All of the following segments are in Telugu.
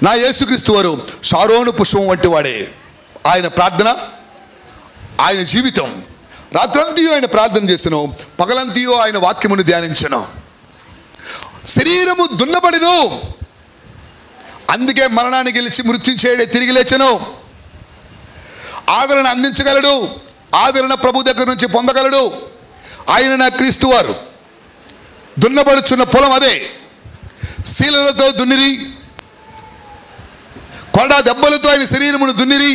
నా యేసుక్రీస్తు వారు షారోను పుష్పం వంటి వాడే ఆయన ప్రార్థన ఆయన జీవితం రాత్రంతియో ఆయన ప్రార్థన చేసను పగలంతియో ఆయన వాక్యమును ధ్యానించను శరీరము దున్నబడిను అందుకే మరణాన్ని గెలిచి మృత్యు చేయడే తిరిగి లేచను ఆదరణ అందించగలడు ఆదరణ ప్రభు దగ్గర నుంచి పొందగలడు ఆయన నా క్రీస్తు వారు దున్నబడుచున్న పొలం అదే శీలలతో దున్నిరి కొరడా దెబ్బలతో ఆయన శరీరమును దున్నిరి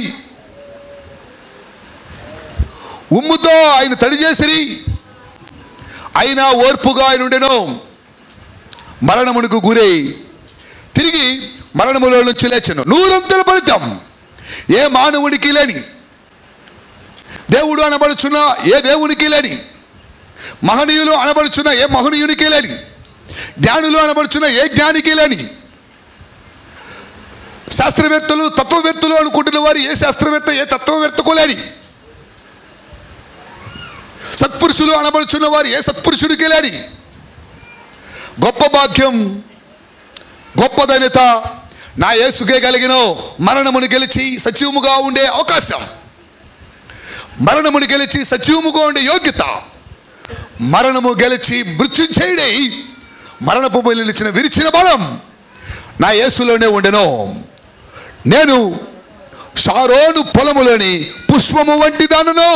ఉమ్ముతో ఆయన తడి చేసిరి అయినా ఓర్పుగా ఆయన ఉండెను మరణమునకు గురై తిరిగి మరణములో నుంచి లేచను నూరంతల ఫలితం ఏ మానవుడికి లేని దేవుడు అనబడుచున్న ఏ దేవునికి లేని మహనీయులు అనబడుచున్న ఏ మహనీయునికి లేని జ్ఞానులు అనబడుచున్న ఏ జ్ఞానికి లేని శాస్త్రవేత్తలు తత్వవేత్తలు అనుకుంటున్న వారు ఏ శాస్త్రవేత్త ఏ తత్వవేత్తకు లేని సత్పురుషులు అనబడుచున్న వారు ఏ సత్పురుషుడికి లేని గొప్ప భాగ్యం గొప్ప ధన్యత నా యేసుకే కలిగిన మరణమును గెలిచి సజీవముగా ఉండే అవకాశం మరణమును గెలిచి సజీవముగా ఉండే యోగ్యత మరణము గెలిచి మృత్యు చేయడే మరణపు బలి నిలిచిన విరిచిన బలం నా యేసులోనే ఉండెను నేను షారోను పొలములోని పుష్పము వంటి దానును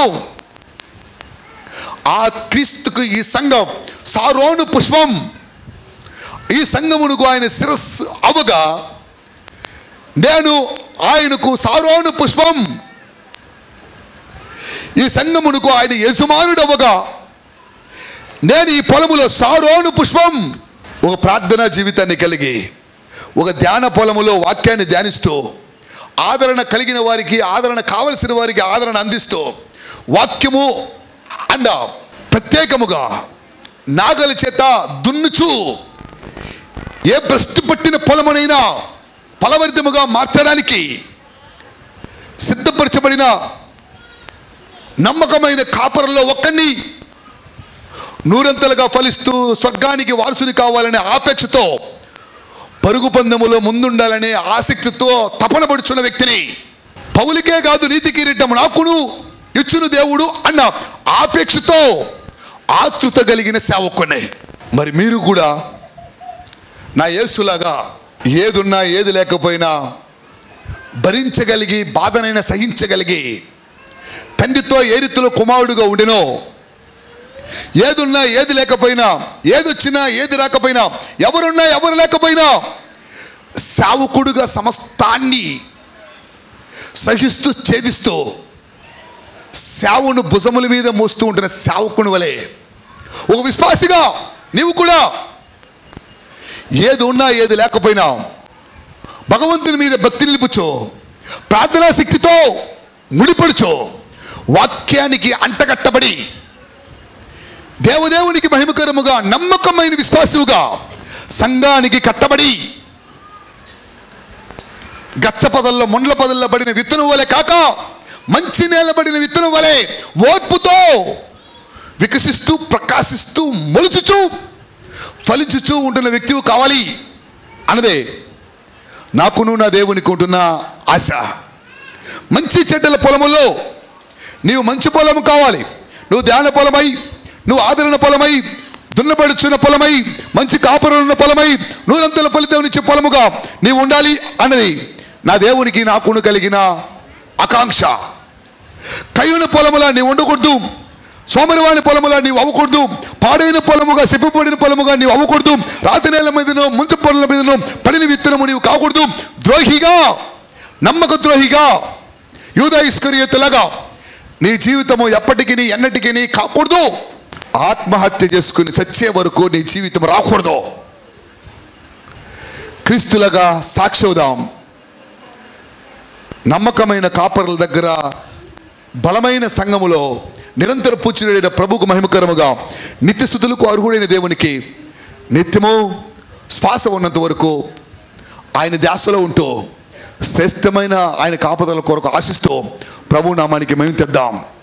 ఆ క్రీస్తుకు ఈ సంఘం సారోను పుష్పం ఈ సంఘమునకు ఆయన శిరస్సు అవగా నేను ఆయనకు సారోను పుష్పం ఈ సంఘమునకు ఆయన యజమానుడవగా నేను ఈ పొలములో సారోను పుష్పం ఒక ప్రార్థనా జీవితాన్ని కలిగి ఒక ధ్యాన పొలములో వాక్యాన్ని ధ్యానిస్తూ ఆదరణ కలిగిన వారికి ఆదరణ కావలసిన వారికి ఆదరణ అందిస్తూ వాక్యము అండ ప్రత్యేకముగా నాగల చేత దున్నుచు ఏ భ్రష్టు పట్టిన పొలమునైనా ఫలవర్ధముగా మార్చడానికి సిద్ధపరచబడిన నమ్మకమైన కాపరలో ఒక్కడిని నూరంతలుగా ఫలిస్తూ స్వర్గానికి వారసుని కావాలనే ఆపేక్షతో పరుగు పందెములో ముందుండాలనే ఆసక్తితో తపన పడుచున్న వ్యక్తిని పౌలికే కాదు నీతి కిరీటం నాకును ఇచ్చును దేవుడు అన్న ఆపేక్షతో ఆతృత కలిగిన సేవకునే మరి మీరు కూడా నా యేసులాగా ఏదున్నా ఏది లేకపోయినా భరించగలిగి బాధనైనా సహించగలిగి తండ్రితో ఏ రీతిలో కుమారుడుగా ఉండినో ఏదున్నా ఏది లేకపోయినా ఏదొచ్చినా ఏది రాకపోయినా ఎవరున్నా ఎవరు లేకపోయినా సావుకుడుగా సమస్తాన్ని సహిస్తూ ఛేదిస్తూ సేవను భుజముల మీద మోస్తూ ఉంటున్న సేవకుని వలె ఒక విశ్వాసిగా నీవు కూడా ఏది ఉన్నా ఏది లేకపోయినా భగవంతుని మీద భక్తి నిలుపుచో ప్రార్థనా శక్తితో ముడిపడుచో వాక్యానికి అంటగట్టబడి దేవదేవునికి మహిమకరముగా నమ్మకమైన విశ్వాసుగా సంఘానికి కట్టబడి గచ్చ పదల్లో ముండ్ల పదల్లో పడిన విత్తనం వలె కాక మంచి నేలబడిన విత్తనం వలె ఓర్పుతో వికసిస్తూ ప్రకాశిస్తూ మొలుచుచూ ఫలించుచూ ఉంటున్న వ్యక్తివి కావాలి అన్నదే నాకును నా దేవునికి ఉంటున్న ఆశ మంచి చెడ్డల పొలములో నీవు మంచి పొలము కావాలి నువ్వు ధ్యాన పొలమై నువ్వు ఆదరణ పొలమై దున్నబడుచున్న పొలమై మంచి కాపురం ఉన్న పొలమై నూరంతల ఫలితం ఇచ్చే పొలముగా నీవు ఉండాలి అన్నది నా దేవునికి నాకును కలిగిన ఆకాంక్ష కయ్యున పొలములా నీవు ఉండకూడదు సోమరివాణి పొలములా నీవు అవ్వకూడదు పాడైన పొలముగా సిప్పుపడిన పొలముగా నీవు అవ్వకూడదు రాతి నేల మీదనో ముంచు పొలం మీదనో పడిన విత్తనము నీవు కాకూడదు ద్రోహిగా నమ్మక ద్రోహిగా యూదా ఇస్కరియుతులాగా నీ జీవితము ఎప్పటికీ నీ ఎన్నటికీ నీ కాకూడదు ఆత్మహత్య చేసుకుని చచ్చే వరకు నీ జీవితం రాకూడదు క్రీస్తులుగా సాక్షివుదాం నమ్మకమైన కాపరుల దగ్గర బలమైన సంఘములో నిరంతర పూచినైన ప్రభుకు మహిమకరముగా నిత్యస్థుతులకు అర్హుడైన దేవునికి నిత్యము శ్వాస ఉన్నంత వరకు ఆయన ధ్యాసలో ఉంటూ శ్రేష్టమైన ఆయన కాపుదల కొరకు ఆశిస్తూ ప్రభు నామానికి మేము తెద్దాం